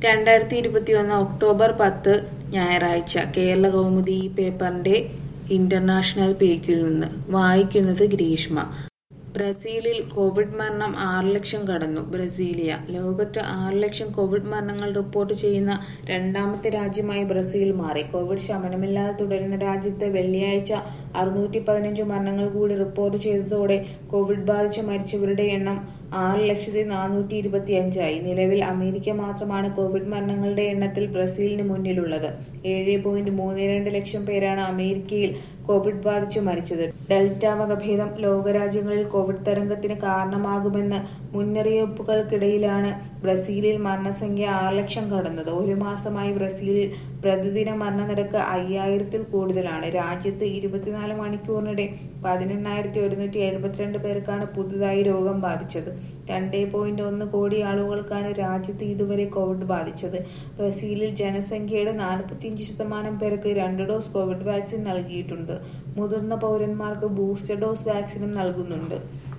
രണ്ടായിരത്തി ഇരുപത്തിയൊന്ന് ഒക്ടോബർ പത്ത് ഞായറാഴ്ച കേരള കൗമുദി ഈ പേപ്പറിന്റെ ഇന്റർനാഷണൽ പേജിൽ നിന്ന് വായിക്കുന്നത് ഗ്രീഷ്മ ബ്രസീലിൽ കോവിഡ് മരണം ആറ് ലക്ഷം കടന്നു ബ്രസീലിയ ലോകത്ത് ആറ് ലക്ഷം കോവിഡ് മരണങ്ങൾ റിപ്പോർട്ട് ചെയ്യുന്ന രണ്ടാമത്തെ രാജ്യമായി ബ്രസീൽ മാറി കോവിഡ് ശമനമില്ലാതെ തുടരുന്ന രാജ്യത്ത് വെള്ളിയാഴ്ച അറുന്നൂറ്റി പതിനഞ്ച് മരണങ്ങൾ കൂടി റിപ്പോർട്ട് ചെയ്തതോടെ കോവിഡ് ബാധിച്ച് മരിച്ചവരുടെ എണ്ണം ആറ് ലക്ഷത്തി നാനൂറ്റി ഇരുപത്തി അഞ്ചായി നിലവിൽ അമേരിക്ക മാത്രമാണ് കോവിഡ് മരണങ്ങളുടെ എണ്ണത്തിൽ ബ്രസീലിന് മുന്നിലുള്ളത് ഏഴ് പോയിന്റ് മൂന്ന് രണ്ട് ലക്ഷം പേരാണ് അമേരിക്കയിൽ കോവിഡ് ബാധിച്ച് മരിച്ചത് ഡെൽറ്റ വകഭേദം ലോകരാജ്യങ്ങളിൽ കോവിഡ് തരംഗത്തിന് കാരണമാകുമെന്ന് മുന്നറിയിപ്പുകൾക്കിടയിലാണ് ബ്രസീലിൽ മരണസംഖ്യ ആറ് ലക്ഷം കടന്നത് ഒരു മാസമായി ബ്രസീലിൽ പ്രതിദിന മരണനിരക്ക് അയ്യായിരത്തിൽ കൂടുതലാണ് രാജ്യത്ത് ഇരുപത്തിനാല് മണിക്കൂറിനിടെ പതിനെണ്ണായിരത്തി ഒരുന്നൂറ്റി എഴുപത്തിരണ്ട് പേർക്കാണ് പുതുതായി രോഗം ബാധിച്ചത് രണ്ടേ പോയിന്റ് ഒന്ന് കോടി ആളുകൾക്കാണ് രാജ്യത്ത് ഇതുവരെ കോവിഡ് ബാധിച്ചത് ബ്രസീലിൽ ജനസംഖ്യയുടെ നാൽപ്പത്തിയഞ്ച് ശതമാനം പേർക്ക് രണ്ട് ഡോസ് കോവിഡ് വാക്സിൻ നൽകിയിട്ടുണ്ട് മുതിർന്ന പൗരന്മാർക്ക് ബൂസ്റ്റർ ഡോസ് വാക്സിനും നൽകുന്നുണ്ട്